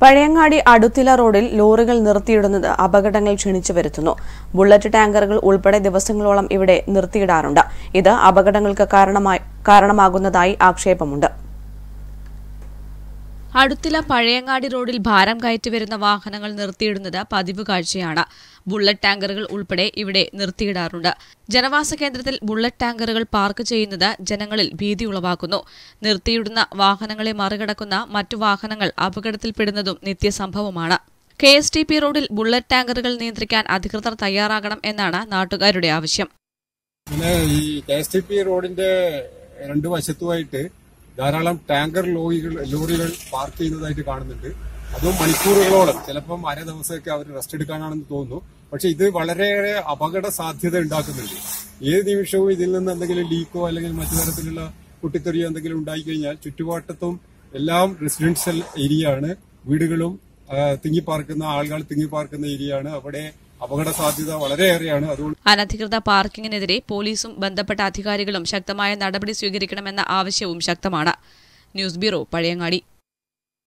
പഴയങ്ങാടി അടുത്തില റോഡിൽ ലോറികൾ നിർത്തിയിടുന്നത് അപകടങ്ങൾ ക്ഷണിച്ചു വരുത്തുന്നു ബുള്ളറ്റ് ടാങ്കറുകൾ ഉൾപ്പെടെ ദിവസങ്ങളോളം ഇവിടെ നിർത്തിയിടാറുണ്ട് ഇത് അപകടങ്ങൾക്ക് കാരണമായി കാരണമാകുന്നതായി ആക്ഷേപമുണ്ട് അടുത്തില പഴയങ്ങാടി റോഡിൽ ഭാരം കയറ്റി വരുന്ന വാഹനങ്ങൾ നിർത്തിയിടുന്നത് പതിവ് കാഴ്ചയാണ് ബുള്ളറ്റ് ടാങ്കറുകൾ ഉൾപ്പെടെ ഇവിടെ നിർത്തിയിടാറുണ്ട് ജനവാസ കേന്ദ്രത്തിൽ ബുള്ളറ്റ് ടാങ്കറുകൾ പാർക്ക് ചെയ്യുന്നത് ജനങ്ങളിൽ ഭീതി ഉളവാക്കുന്നു നിർത്തിയിടുന്ന വാഹനങ്ങളെ മറികടക്കുന്ന മറ്റു വാഹനങ്ങൾ അപകടത്തിൽപ്പെടുന്നതും നിത്യസംഭവമാണ് കെ എസ് ടി പി റോഡിൽ ബുള്ളറ്റ് ടാങ്കറുകൾ നിയന്ത്രിക്കാൻ അധികൃതർ തയ്യാറാകണം എന്നാണ് നാട്ടുകാരുടെ ആവശ്യം പിന്നെ ഈ കെ എസ് ടി പി റോഡിന്റെ രണ്ടു വശത്തുമായിട്ട് ധാരാളം ടാങ്കർ ലോറികൾ ലോറികൾ പാർക്ക് ചെയ്യുന്നതായിട്ട് കാണുന്നുണ്ട് അതും മണിക്കൂറുകളോളം ചിലപ്പം അര ദിവസമൊക്കെ അവർ റെസ്റ്റ് എടുക്കാനാണെന്ന് തോന്നുന്നു പക്ഷെ ഇത് വളരെയേറെ അപകട സാധ്യത ഉണ്ടാക്കുന്നുണ്ട് ഏത് നിമിഷവും ഇതിൽ നിന്ന് എന്തെങ്കിലും ലീക്കോ അല്ലെങ്കിൽ മറ്റു തരത്തിലുള്ള പൊട്ടിത്തെറിയോ എന്തെങ്കിലും ഉണ്ടായിക്കഴിഞ്ഞാൽ ചുറ്റുപാട്ടത്തും എല്ലാം റെസിഡൻഷ്യൽ ഏരിയ ആണ് വീടുകളും ആ, തിങ്ങിപ്പാർക്കുന്ന ആളുകൾ തിങ്ങിപ്പാർക്കുന്ന ഏരിയ ആണ് അവിടെ അപകട സാധ്യത വളരെയേറെയാണ് അതുകൊണ്ട് അനധികൃത പാർക്കിങ്ങിനെതിരെ പോലീസും ബന്ധപ്പെട്ട അധികാരികളും ശക്തമായ നടപടി സ്വീകരിക്കണമെന്ന ആവശ്യവും ശക്തമാണ് ന്യൂസ് ബ്യൂറോ പഴയങ്ങാടി